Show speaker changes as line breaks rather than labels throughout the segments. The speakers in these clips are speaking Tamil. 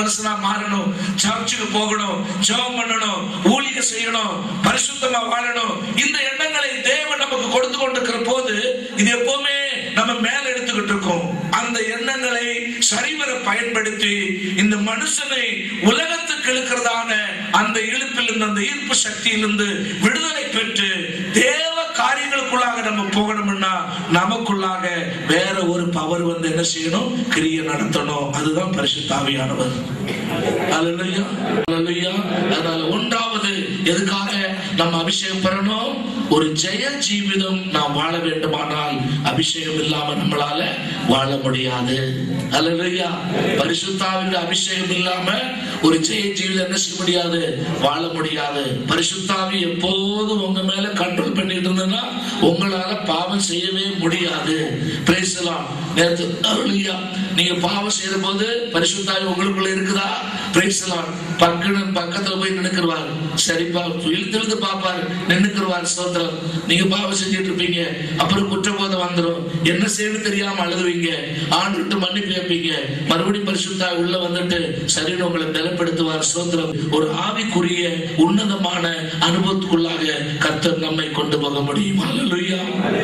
மனுஷனா மாறணும் சர்ச்சுக்கு போகணும் ஜெபம் பண்ணணும் ஊழியம் செய்யணும் பரிசுத்தமா வாழணும் இந்த எண்ணங்களை தேவன் நமக்கு கொடுத்து கொண்டிருக்கிற போது இது எப்பவுமே நம்ம மேல எடுத்துக்கிட்டு இருக்கோம் அந்த எண்ணங்களை சரிவர பயன்படுத்தி இந்த மனுஷனை உலகத்துக்கு இழுக்கிறதான அந்த இழுப்பிலிருந்து அந்த ஈர்ப்பு சக்தியிலிருந்து விடுதலை பெற்று தேவ காரியங்களுக்குள்ளாக நம்ம போகணும்னா நமக்குள்ளாக வேற ஒரு பவர் வந்து என்ன செய்யணும் கிரியை நடத்தணும் அதுதான் பரிசுத்தாவியானவர் அல்லேலூயா அல்லேலூயா அதனால ஒன்றாவது எதுக்காக நம்ம அபிஷேகம் பெறணும் ஒரு ஜெய ஜீவிதம் நாம் வாழ வேண்டுமானால் அபிஷேகம் இல்லாம நம்மளால வாழ முடியாது அல்லேலூயா பரிசுத்தாவின் அபிஷேகம் இல்லாம ஒரு ஜெய ஜீவிதம் என்ன செய்ய முடியாது வாழ முடியாது பரிசுத்தாவி எப்போதும் உங்க மேல கண்ட்ரோல் பண்ணிட்டு இருந்ததுன்னா உங்களால பாவம் செய்யவே முடியாது பேசலாம் நேற்று அல்லேலூயா நீங்க பாவம் செய்த போது பரிசுத்தாவி உங்களுக்குள்ள இருக்குதா பேசலாம் பக்கத்து பக்கத்துல போய் நின்னுக்குருவார் சரிப்பா இழுத்து இழுத்து பாப்பாரு நின்னுக்குருவார் சோத்திரம் நீங்க பாவம் செஞ்சுட்டு இருப்பீங்க அப்புறம் குற்றபோதம் வந்துடும் என்ன செய்யணும் தெரியாம அழுதுவீங்க ஆண்டுகிட்டு மன்னிப்பு கேட்பீங்க மறுபடியும் பரிசுத்தாவி உள்ள வந்துட்டு சரின்னு உங்களை பலப்படுத்துவார் சோத்திரம் ஒரு ஆவிக்குரிய உன்னதமான அனுபவத்துக்குள்ளாக கர்த்தர் நம்மை கொண்டு போக முடியும் அல்லேலூயா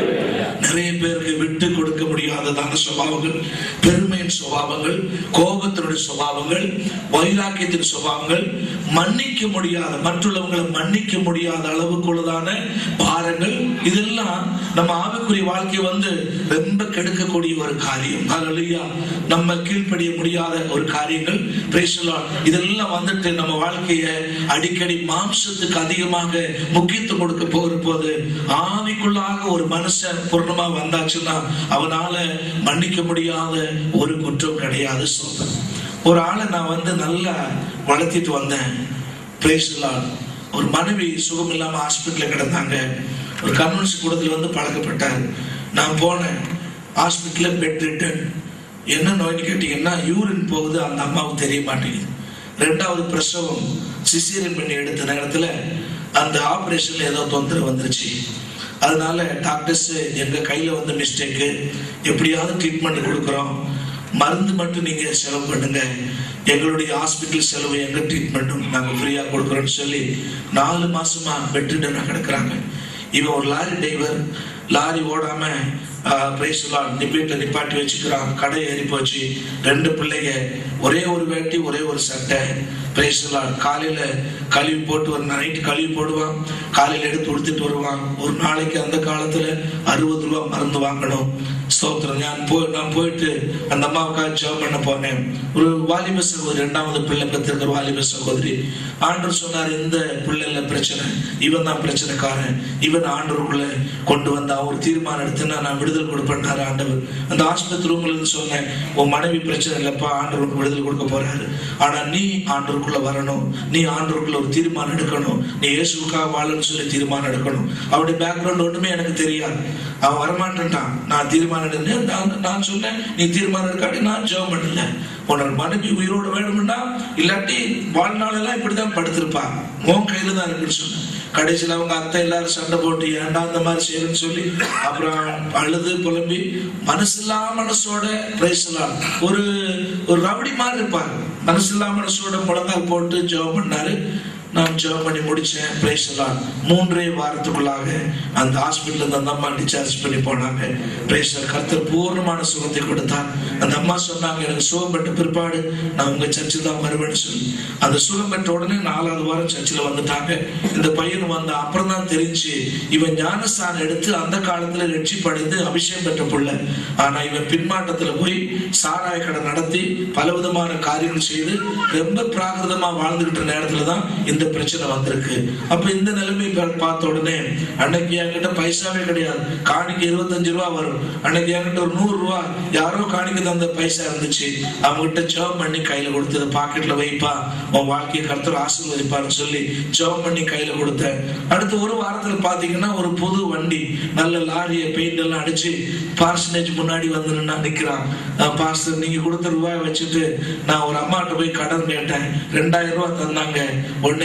நிறைய பேருக்கு விட்டு கொடுக்க முடியாததான சுபாவங்கள் பெருமையின் சுபாவங்கள் கோபத்தினுடைய சுபாவங்கள் வைராக்கியத்தின் சுபாவங்கள் மன்னிக்க முடியாத மற்றுள்ளவங்களை மன்னிக்க முடியாத அளவுக்குள்ளதான பாரங்கள் இதெல்லாம் நம்ம ஆவிக்குரிய வாழ்க்கை வந்து ரொம்ப கெடுக்கக்கூடிய ஒரு காரியம் அல்லேலூயா நம்ம கீழ்ப்படிய முடியாத ஒரு காரியங்கள் praise the Lord. இதெல்லாம் வந்துட்டு நம்ம வாழ்க்கைய அடிக்கடி மாம்சத்துக்கு அதிகமாக முக்கியத்துவம் கொடுக்க போகிற போது ஆவிக்குள்ளாக ஒரு மனுஷன் பூர்ணமா வந்தாச்சுன்னா அவனால மன்னிக்க முடியாத ஒரு குற்றம் கிடையாது சொல்றேன் ஒரு ஆளை நான் வந்து நல்லா வளர்த்திட்டு வந்தேன் praise the Lord. ஒரு மனைவி சுகம் இல்லாம ஹாஸ்பிட்டல்ல கிடந்தாங்க ஒரு கன்வென்ஸ் கூடத்துல வந்து பழக்கப்பட்டார் நான் போனேன் ஹாஸ்பிட்டல்ல பெட் ரிட்டன் என்ன நோய்னு கேட்டீங்கன்னா யூரின் போகுது அந்த அம்மாவுக்கு தெரிய மாட்டேங்குது ரெண்டாவது பிரசவம் சிசேரியன் பண்ணி எடுத்த நேரத்துல அந்த ஆபரேஷன்ல ஏதோ தொந்தரவு வந்துருச்சு அதனால டாக்டர்ஸ் எங்க கையில வந்து மிஸ்டேக்கு எப்படியாவது ட்ரீட்மெண்ட் கொடுக்குறோம் மருந்து மட்டும் நீங்க செலவு பண்ணுங்க எங்களுடைய ஹாஸ்பிட்டல் செலவு எங்க ட்ரீட்மெண்ட்டும் நாங்க ஃப்ரீயா கொடுக்குறோம்னு சொல்லி நாலு மாசமா பெட்ரிடனா கிடக்குறாங்க இவன் ஒரு லாரி டிரைவர் லாரி ஓடாம பிரைஸ்லாம் நிப்பேட்டை நிப்பாட்டி வச்சுக்கிறான் கடை ஏறி போச்சு ரெண்டு பிள்ளைங்க ஒரே ஒரு வேட்டி ஒரே ஒரு சட்டை பிரைஸ்லாம் காலையில கழுவி போட்டு ஒரு நைட்டு கழுவி போடுவான் காலையில எடுத்து உடுத்துட்டு வருவான் ஒரு நாளைக்கு அந்த காலத்துல அறுபது ரூபா மருந்து வாங்கணும் ஸ்தோத்திரம் நான் போய் நான் போயிட்டு அந்த அம்மாவுக்காக ஜெபம் பண்ண போனேன் ஒரு வாலிப சகோதரி இரண்டாவது பிள்ளை பெற்றிருக்கிற வாலிப சகோதரி ஆண்டவர் சொன்னார் இந்த பிள்ளைல பிரச்சனை இவன் தான் பிரச்சனைக்காரன் இவன் ஆண்டவருக்குள்ள கொண்டு வந்தா ஒரு தீர்மானம் எடுத்துன்னா நான் விடுதலை கொடுப்பேன்னாரு ஆண்டவர் அந்த ஆஸ்பத்திரி ரூம்ல இருந்து சொன்னேன் உன் மனைவி பிரச்சனை இல்லப்பா ஆண்டவருக்கு விடுதலை கொடுக்க போறாரு ஆனா நீ ஆண்டவருக்குள்ள வரணும் நீ ஆண்டவருக்குள்ள ஒரு தீர்மானம் எடுக்கணும் நீ இயேசுக்காக வாழணும்னு சொல்லி தீர்மானம் எடுக்கணும் அவருடைய பேக்ரவுண்ட் ஒண்ணுமே எனக்கு தெரியாது அவன் வரமாட்டேன்ட்டான் நான் தீர்மானம் எடுத்தேன் நான் நான் சொன்னேன் நீ தீர்மானம் எடுக்காட்டி நான் ஜெபம் பண்ணல உன்னோட மனைவி உயிரோட வேணும்னா இல்லாட்டி வாழ்நாளெல்லாம் இப்படிதான் படுத்திருப்பா உன் கையில தான் இருக்குன்னு சொன்னேன் கடைசியில் அவங்க அத்தை எல்லாரும் சண்டை போட்டு ஏன்டா இந்த மாதிரி செய்யணும்னு சொல்லி அப்புறம் அழுது புலம்பி மனசில்லா மனசோட பேசலாம் ஒரு ஒரு ரவுடி மாதிரி இருப்பார் மனசில்லா மனசோட முழங்கால் போட்டு ஜெபம் பண்ணாரு நான் ஜெபம் பண்ணி முடிச்சேன் பேசலாம் மூன்றே வாரத்துக்குள்ளாக அந்த ஹாஸ்பிட்டல் அந்த அம்மா டிஸ்சார்ஜ் பண்ணி போனாங்க பிரேசர் கர்த்தர் பூர்ணமான சுகத்தை கொடுத்தார் அந்த அம்மா சொன்னாங்க எனக்கு சுகம் பெற்ற பிற்பாடு நான் உங்க சர்ச்சில் தான் வருவேன்னு சொல்லி அந்த சுகம் பெற்ற உடனே நாலாவது வாரம் சர்ச்சில் வந்துட்டாங்க இந்த பையன் வந்த அப்புறம் தான் தெரிஞ்சு இவன் ஞானஸ்தானம் எடுத்து அந்த காலத்துல ரட்சிப்படைந்து அபிஷேகம் பெற்ற புள்ள ஆனா இவன் பின்மாட்டத்துல போய் சாராய கடை நடத்தி பலவிதமான காரியங்கள் செய்து ரொம்ப பிராகிருதமா வாழ்ந்துகிட்ட நேரத்துல தான் இந்த பிரச்சனை வந்திருக்கு அப்ப இந்த நிலைமை பா- பார்த்த உடனே அன்னைக்கு என்கிட்ட பைசாவே கிடையாது காணிக்கு இருபத்தஞ்சு ரூபா வரும் அன்னைக்கு என்கிட்ட ஒரு நூறு ரூபா யாரோ காணிக்கு தந்த பைசா இருந்துச்சு அவங்ககிட்ட ஜெபம் பண்ணி கையில கொடுத்தது பாக்கெட்ல வைப்பா உன் வாழ்க்கையை கருத்தர் ஆசீர்வதிப்பாருன்னு சொல்லி ஜெபம் பண்ணி கையில கொடுத்தேன் அடுத்து ஒரு வாரத்துல பாத்தீங்கன்னா ஒரு புது வண்டி நல்ல லாரியை பெயிண்ட் எல்லாம் அடிச்சு பார்சனேஜ் முன்னாடி வந்து நின்னா நிக்கிறான் பாஸ்டர் நீங்க கொடுத்த ரூபாய் வச்சுட்டு நான் ஒரு அம்மாட்ட போய் கடன் கேட்டேன் ரெண்டாயிரம் ரூபாய் தந்தாங்க உடனே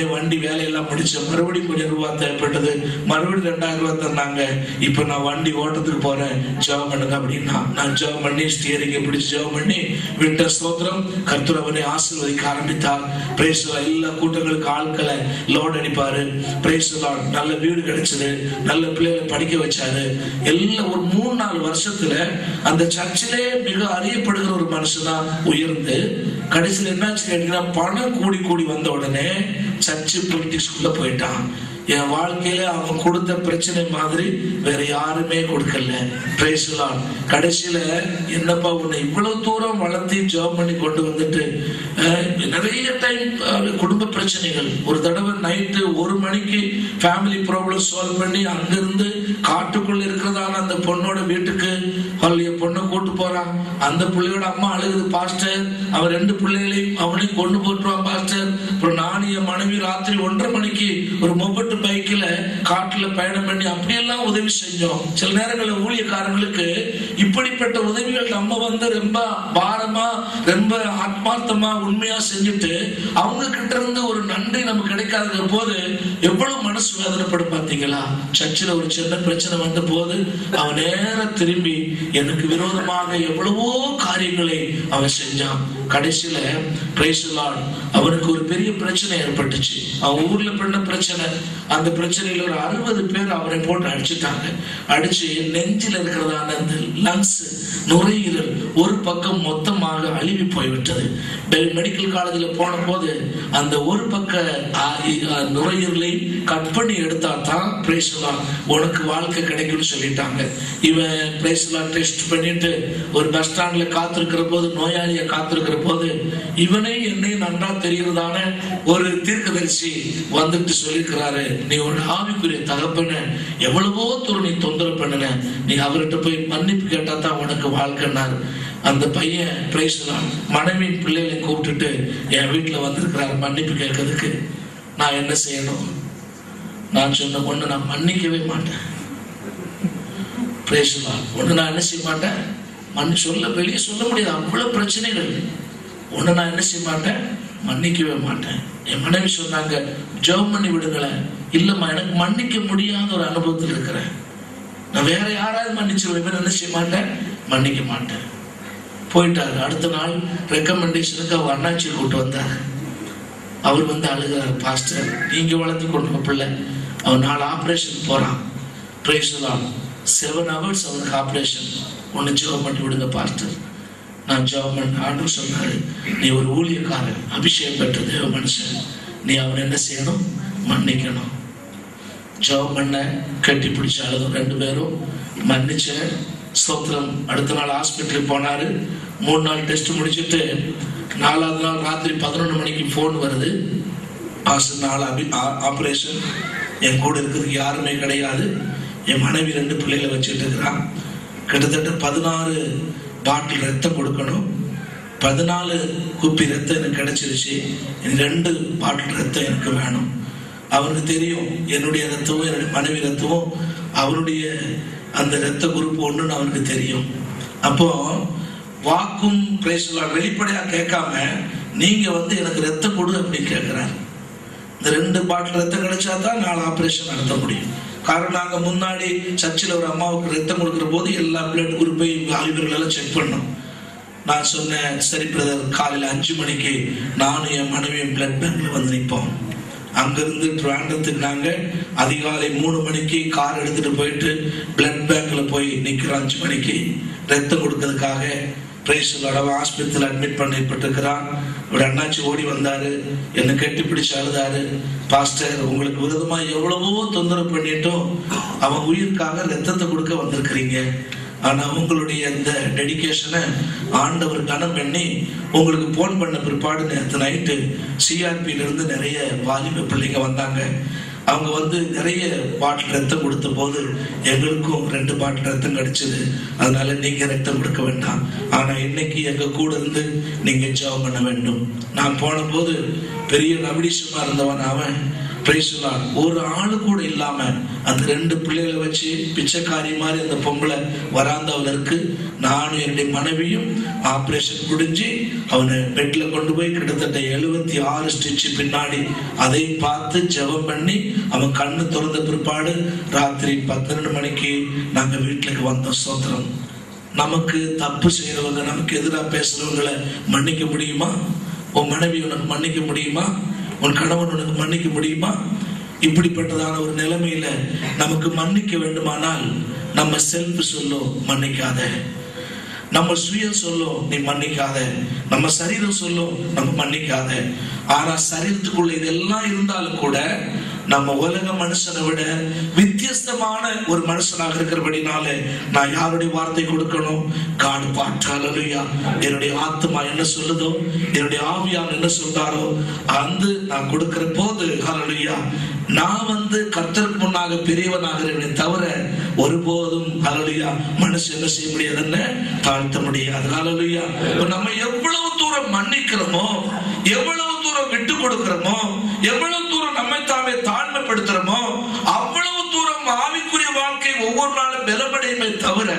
வண்டி வேலையெல்லாம் முடிச்சேன் மறுபடியும் கொஞ்சம் ரூபா தேவைப்பட்டது மறுபடியும் ரெண்டாயிரம் ரூபாய் தந்தாங்க இப்ப நான் வண்டி ஓட்டத்துக்கு போறேன் ஜெபம் பண்ணுங்க அப்படின்னா நான் ஜெபம் பண்ணி ஸ்டியரிங்கை பிடிச்சு ஜெபம் பண்ணி விட்ட ஸ்தோத்திரம் கர்த்தர் அவனை ஆசீர்வதிக்க ஆரம்பித்தார் பிரேஸ் எல்லா கூட்டங்களுக்கு ஆட்களை லோட் அடிப்பாரு பிரேஸ் நல்ல வீடு கிடைச்சது நல்ல பிள்ளைகளை படிக்க வச்சாரு எல்லாம் ஒரு மூணு நாலு வருஷத்துல அந்த சர்ச்சிலே மிக அறியப்படுகிற ஒரு மனுஷனா உயர்ந்து கடைசியில் என்னாச்சு கேட்டீங்கன்னா பணம் கூடி கூடி வந்த உடனே சர்ச்சு பொலிட்டிக்ஸ்குள்ள போயிட்டான் என் வாழ்க்கையில அவன் கொடுத்த பிரச்சனை மாதிரி வேற யாருமே கொடுக்கல பேசலாம் கடைசியில என்னப்பா உன்னை இவ்வளவு தூரம் வளர்த்தி ஜாப் பண்ணி கொண்டு வந்துட்டு அஹ், நிறைய டைம் குடும்ப பிரச்சனைகள் ஒரு தடவை நைட்டு ஒரு மணிக்கு ஃபேமிலி ப்ராப்ளம் சால்வ் பண்ணி அங்கிருந்து காட்டுக்குள்ள இருக்கிறதான அந்த பொண்ணோட வீட்டுக்கு அவளுடைய பொண்ணை கூட்டு போறான் அந்த பிள்ளையோட அம்மா அழுகுது பாஸ்டர் அவன் ரெண்டு பிள்ளைகளையும் அவனையும் கொண்டு போட்டுருவான் பாஸ்டர் அப்புறம் நானும் என் மனைவி ராத்திரி ஒன்றரை மணிக்கு ஒரு மொபட்டு பைக்கில் காட்டுல பயணம் பண்ணி அப்படியெல்லாம் உதவி செஞ்சோம் சில நேரங்களில் ஊழியக்காரங்களுக்கு இப்படிப்பட்ட உதவிகள் நம்ம வந்து ரொம்ப பாரமா ரொம்ப ஆத்மார்த்தமா உண்மையா செஞ்சுட்டு அவங்க கிட்ட இருந்து ஒரு நன்றி நமக்கு கிடைக்காத போது எவ்வளவு மனசு வேதனைப்படும் பாத்தீங்களா சர்ச்சில் ஒரு சின்ன பிரச்சனை வந்த போது அவன் நேரா திரும்பி எனக்கு விரோதமாக எவ்வளவோ காரியங்களை அவன் செஞ்சான் கடைசியில praise the Lord, அவனுக்கு ஒரு பெரிய பிரச்சனை ஏற்பட்டுச்சு அவன் ஊர்ல பண்ண பிரச்சனை அந்த பிரச்சனையில ஒரு அறுபது பேர் அவனை போட்டு அடிச்சுட்டாங்க அடிச்சு நெஞ்சில் இருக்கிறதான அந்த லங்ஸ் நுரையீரல் ஒரு பக்கம் மொத்தமாக அழுவி போய்விட்டது பெ- மெடிக்கல் காலேஜில் போன போது அந்த ஒரு பக்க ஆ, இ- ஆ, நுரையீரலை கட் பண்ணி எடுத்தா தான் பிரேசலாம் உனக்கு வாழ்க்கை கிடைக்கும்னு சொல்லிட்டாங்க இவன் பிரேசலாம் டெஸ்ட் பண்ணிட்டு ஒரு பஸ் ஸ்டாண்ட்ல காத்திருக்கிற போது நோயாளியை காத்திருக்கிற போது இவனே என்னை நன்றா தெரிகிறதான ஒரு தீர்க்கதரிசி வந்துட்டு சொல்லியிருக்கிறாரு நீ ஒரு ஆவிக்குரிய தகப்பன எவ்வளவோ தூரம் நீ தொந்தரவு பண்ணன நீ அவர்கிட்ட போய் மன்னிப்பு கேட்டா தான் உனக்கு வாழ்க்கைனார் அந்த பையன் பிரைஸ்லாம் மனைவி பிள்ளைகளை கூப்பிட்டுட்டு என் வீட்டுல வந்திருக்கிறாரு மன்னிப்பு கேட்கறதுக்கு நான் என்ன செய்யணும் நான் சொன்ன ஒண்ணு நான் மன்னிக்கவே மாட்டேன் பிரேசலாம் ஒண்ணு நான் என்ன செய்ய மாட்டேன் மன்னி சொல்ல வெளியே சொல்ல முடியாது அவ்வளவு பிரச்சனைகள் ஒண்ணு நான் என்ன செய்ய மாட்டேன் மன்னிக்கவே மாட்டேன் என் மனைவி சொன்னாங்க ஜெபம் பண்ணி விடுங்களேன் இல்லம்மா எனக்கு மன்னிக்க முடியாத ஒரு அனுபவத்தில் இருக்கிறேன் நான் வேற யாராவது மன்னிச்சிருவேன் இவன் என்ன செய்ய மாட்டேன் மன்னிக்க மாட்டேன் போயிட்டாரு அடுத்த நாள் ரெக்கமெண்டேஷனுக்கு அவர் அண்ணாச்சி கூட்டு வந்தார் அவர் வந்து அழுகிறார் பாஸ்டர் நீங்க வளர்த்து கொண்டு பிள்ளை அவன் நாலு ஆபரேஷன் போறான் பிரேசலாம் செவன் ஹவர்ஸ் அவனுக்கு ஆபரேஷன் ஒன்று ஜெபம் பண்ணி விடுங்க பாஸ்டர் நான் ஜெபம் பண்ண ஆண்டு சொன்னாரு நீ ஒரு ஊழியக்காரன் அபிஷேகம் பெற்ற தேவ மனுஷன் நீ அவன் என்ன செய்யணும் மன்னிக்கணும் ஜெபம் பண்ண கட்டி பிடிச்ச அழுதும் ரெண்டு பேரும் மன்னிச்ச ஸ்தோத்திரம் அடுத்த நாள் ஹாஸ்பிட்டலுக்கு போனாரு மூணு நாள் டெஸ்ட் முடிச்சிட்டு நாலாவது நாள் ராத்திரி பதினொன்று மணிக்கு ஃபோன் வருது பாஸ்டர் நாள் அபி ஆப்ரேஷன் என் கூட இருக்கிறதுக்கு யாருமே கிடையாது என் மனைவி ரெண்டு பிள்ளைகளை வச்சுட்டு இருக்கிறான் கிட்டத்தட்ட பதினாறு பாட்டில் ரத்தம் கொடுக்கணும் பதினாலு குப்பி ரத்தம் எனக்கு கிடைச்சிருச்சு இனி ரெண்டு பாட்டில் ரத்தம் எனக்கு வேணும் அவனுக்கு தெரியும் என்னுடைய ரத்தமும் என்னுடைய மனைவி ரத்தமும் அவருடைய அந்த ரத்த குரூப் ஒண்ணுன்னு அவனுக்கு தெரியும் அப்போ வாக்கும் பிரேசலாம் வெளிப்படையா கேட்காம நீங்க வந்து எனக்கு ரத்தம் கொடு அப்படின்னு கேட்கிறாரு இந்த ரெண்டு பாட்டில் ரத்தம் கிடைச்சா தான் நாலு ஆபரேஷன் நடத்த முடியும் காரணம் நாங்க முன்னாடி சர்ச்சில் ஒரு அம்மாவுக்கு ரத்தம் கொடுக்கிற போது எல்லா பிளட் குரூப்பையும் ஆய்வர்கள் எல்லாம் செக் பண்ணோம் நான் சொன்னேன் சரி பிரதர் காலையில் அஞ்சு மணிக்கு நானும் என் மனைவியும் பிளட் பேங்க்ல வந்து நிற்போம் அங்கிருந்து ட்ராண்டத்துக்கு நாங்க அதிகாலை மூணு மணிக்கு கார் எடுத்துட்டு போயிட்டு பிளட் பேங்க்ல போய் நிக்கிறோம் அஞ்சு மணிக்கு ரத்தம் கொடுக்கறதுக்காக பிரைஸ் அவன் ஆஸ்பத்திரியில் அட்மிட் பண்ணப்பட்டிருக்கிறான் ஒரு அண்ணாச்சி ஓடி வந்தாரு என்னை கட்டி பிடிச்சு அழுதாரு பாஸ்டர் உங்களுக்கு விரோதமா எவ்வளவோ தொந்தரவு பண்ணிட்டோம் அவன் உயிருக்காக ரத்தத்தை கொடுக்க வந்திருக்கிறீங்க ஆனா உங்களுடைய இந்த டெடிகேஷனை ஆண்டவர் கனம் பண்ணி உங்களுக்கு போன் பண்ண பிற்பாடு நேற்று நைட்டு சிஆர்பியில இருந்து நிறைய வாலிப பிள்ளைங்க வந்தாங்க அவங்க வந்து நிறைய பாட்டில் ரத்தம் கொடுத்த போது எங்களுக்கும் ரெண்டு பாட்டில் ரத்தம் கிடைச்சது அதனால நீங்க ரத்தம் கொடுக்க வேண்டாம் ஆனா இன்னைக்கு எங்க கூட இருந்து நீங்க ஜெபம் பண்ண வேண்டும் நான் போன போது பெரிய ரவிடிஷமா இருந்தவன் அவன் Praise the Lord. ஒரு ஆளு கூட இல்லாம அந்த ரெண்டு பிள்ளைகளை வச்சு பிச்சைக்காரி மாதிரி அந்த பொம்பளை வராந்தாவில் இருக்கு நானும் என்னுடைய மனைவியும் ஆபரேஷன் முடிஞ்சு அவனை பெட்ல கொண்டு போய் கிட்டத்தட்ட எழுபத்தி ஆறு ஸ்டிச் பின்னாடி அதை பார்த்து ஜெபம் பண்ணி அவன் கண்ணு திறந்த பிற்பாடு ராத்திரி பன்னெண்டு மணிக்கு நாங்க வீட்டுக்கு வந்தோம் சோத்திரம் நமக்கு தப்பு செய்யறவங்க நமக்கு எதிராக பேசுறவங்களை மன்னிக்க முடியுமா உன் மனைவி உனக்கு மன்னிக்க முடியுமா உன் கணவன் உனக்கு மன்னிக்க முடியுமா இப்படிப்பட்டதான ஒரு நிலைமையில நமக்கு மன்னிக்க வேண்டுமானால் நம்ம செல்ஃப் சொல்லோ மன்னிக்காத நம்ம சுயம் சொல்லும் நீ மன்னிக்காத நம்ம சரீரம் சொல்லும் நம்ம மன்னிக்காத ஆனா சரீரத்துக்குள்ள இதெல்லாம் இருந்தாலும் கூட நம்ம உலக மனுஷனை விட வித்தியஸ்தமான ஒரு மனுஷனாக இருக்கிறபடினால நான் யாருடைய வார்த்தை கொடுக்கணும் காடு பாற்றாலையா என்னுடைய ஆத்மா என்ன சொல்லுதோ என்னுடைய ஆவியான் என்ன சொல்றாரோ அந்த நான் கொடுக்கிற போது ஹalleluya நான் வந்து கர்த்தருக்கு முன்னாக பெரியவனாகிறேனே தவிர ஒருபோதும் ஹalleluya மனுஷன் என்ன செய்ய முடியாது என்ன தாழ்த்த முடியாது ஹalleluya இப்ப நம்ம எவ்வளவு தூரம் மன்னிக்கிறோமோ எவ்வளவு தூரம் விட்டு கொடுக்கிறோமோ எவ்வளவு தூரம் நம்மை தாமே தாழ்மைப்படுத்துறோமோ அவ்வளவு தூரம் ஆவிக்குரிய வாழ்க்கை ஒவ்வொரு நாளும் பலப்படையுமே தவிர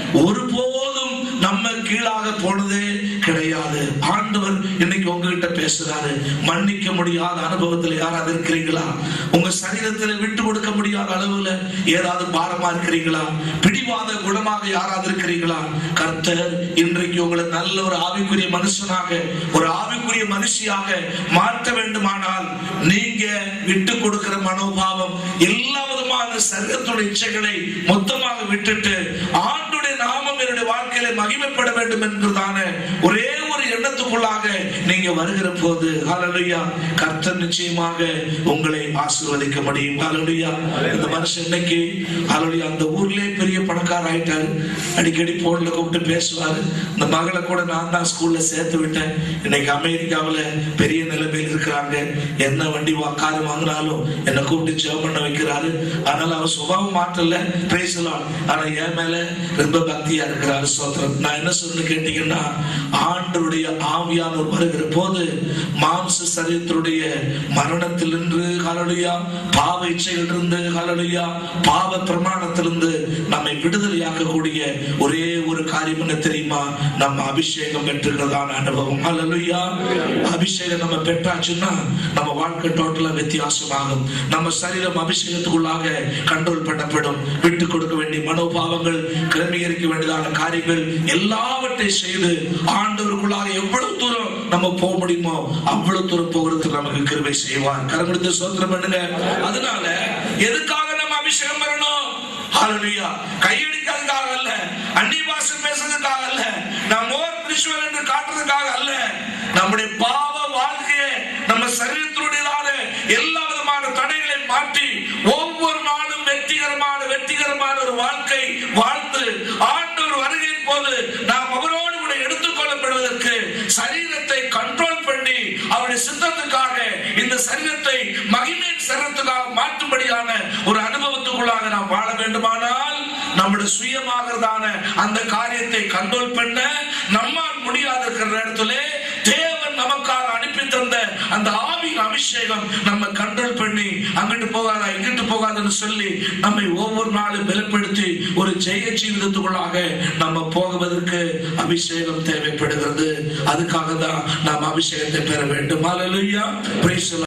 ஒருபோதும் நம்ம கீழாக போனதே கிடையாது ஆண்டவர் இன்னைக்கு உங்ககிட்ட பேசுறாரு மன்னிக்க முடியாத அனுபவத்தில் யாராவது இருக்கிறீங்களா உங்க சரீரத்துல விட்டு கொடுக்க முடியாத அளவுல ஏதாவது பாரமா இருக்கிறீங்களா பிடிவாத குணமாக யாராவது இருக்கிறீங்களா கர்த்தர் இன்றைக்கு உங்களை நல்ல ஒரு ஆவிக்குரிய மனுஷனாக ஒரு ஆவிக்குரிய மனுஷியாக மாற்ற வேண்டுமானால் நீங்க விட்டு கொடுக்கிற மனோபாவம் எல்லா விதமான சரீரத்துடைய இச்சைகளை மொத்தமாக விட்டுட்டு ஆண்டுடைய நாமம் என்னுடைய வாழ்க்கையில மகிமைப்பட வேண்டும் என்கிறதான ஒரே ஒரு எண்ணத்துக்குள்ளாக நீங்க வருகிற போது ஹalleluya கர்த்தர் நிச்சயமாக உங்களை ஆசீர்வதிக்க முடியும் ஹalleluya இந்த மனுஷன் இன்னைக்கு ஹalleluya அந்த ஊர்லயே பெரிய பணக்கார ஆயிட்டாரு அடிக்கடி போன்ல கூப்பிட்டு பேசுவாரு இந்த மகளை கூட நான் தான் ஸ்கூல்ல சேர்த்து விட்டேன் இன்னைக்கு அமெரிக்காவுல பெரிய நிலைமையில் இருக்கிறாங்க என்ன வண்டி வா கார் வாங்கினாலும் என்னை கூப்பிட்டு ஜெபம் பண்ண வைக்கிறாரு அதனால அவர் சுபாவம் மாற்றல பேசலாம் ஆனா என் மேல ரொம்ப பக்தியா இருக்கிறாரு சோத்திரம் நான் என்ன சொல்லு கேட்டீங்கன்னா ஆண்டருடைய ஆவியானவர் வருகிற போது மாம்ச சரீரத்தினுடைய மரணத்திலிருந்து ஹalleluya பாவ இச்சையிலிருந்து ஹalleluya பாவ பிரமாணத்திலிருந்து நம்மை விடுதலையாக்கக்கூடிய ஒரே ஒரு காரியம் என்ன தெரியுமா நம்ம அபிஷேகம் பெற்றுகிறதான அனுபவம் ஹalleluya அபிஷேகம் நம்ம பெற்றாச்சுன்னா நம்ம வாழ்க்கை டோட்டலா வித்தியாசமாகும் நம்ம சரீரம் அபிஷேகத்துக்குள்ளாக கண்ட்ரோல் பண்ணப்படும் விட்டு கொடுக்க வேண்டிய மனோபாவங்கள் கிரமீகரிக்க வேண்டியதான காரியங்கள் எல்லாவற்றை செய்து ஆண்டவருக்குள்ளாக எவ்வளவு தூரம் நம்ம போக முடியுமோ அவ்வளவு தூரம் போகிறதுக்கு நமக்கு கிருபை செய்வார் கரமெடுத்து சோத்திரம் பண்ணுங்க அதனால எதுக்காக நம்ம அபிஷேகம் பெறணும் ஹalleluya கையடிக்கிறதுக்காக அல்ல அந்நிய பாஷை பேசுறதுக்காக அல்ல நாம் மோர் ஸ்பிரிச்சுவல் என்று காட்டுறதுக்காக அல்ல நம்முடைய பாவ வாழ்க்கையை நம்ம சரீரத்தினுடையதான எல்லா விதமான தடைகளை மாற்றி ஒவ்வொரு நாளும் வெற்றிகரமான வெற்றிகரமான ஒரு வாழ்க்கை வாழ்ந்து ஆண்டவர் வருகையின் போது நாம் அவரோடு கூட எடுத்துக்கொள்ளப்படுவதற்கு சரீரத்தை கண்ட்ரோல் பண்ணி அவருடைய சித்தத்துக்காக இந்த சரீரத்தை மகிமையின் சரீரத்துக்காக மாற்றும்படியான ஒரு அனுபவத்துக்குள்ளாக நாம் வாழ வேண்டுமானால் நம்முடைய சுயமாகிறதான அந்த காரியத்தை கண்ட்ரோல் பண்ண நம்மால் முடியாத இருக்கிற இடத்துல தேவன் நமக்காக அனுப்பி தந்த அந்த ஆவியின் அபிஷேகம் நம்ம கண்ட்ரோல் பண்ணி அங்கிட்டு போகாதா இங்கிட்டு போகாதுன்னு சொல்லி நம்மை ஒவ்வொரு நாளும் பலப்படுத்தி ஒரு ஜெய ஜீவிதத்துக்குள்ளாக நம்ம போகுவதற்கு அபிஷேகம் தேவைப்படுகிறது அதுக்காக தான் நாம் அபிஷேகத்தை பெற வேண்டும் ஹalleluya praise the Lord.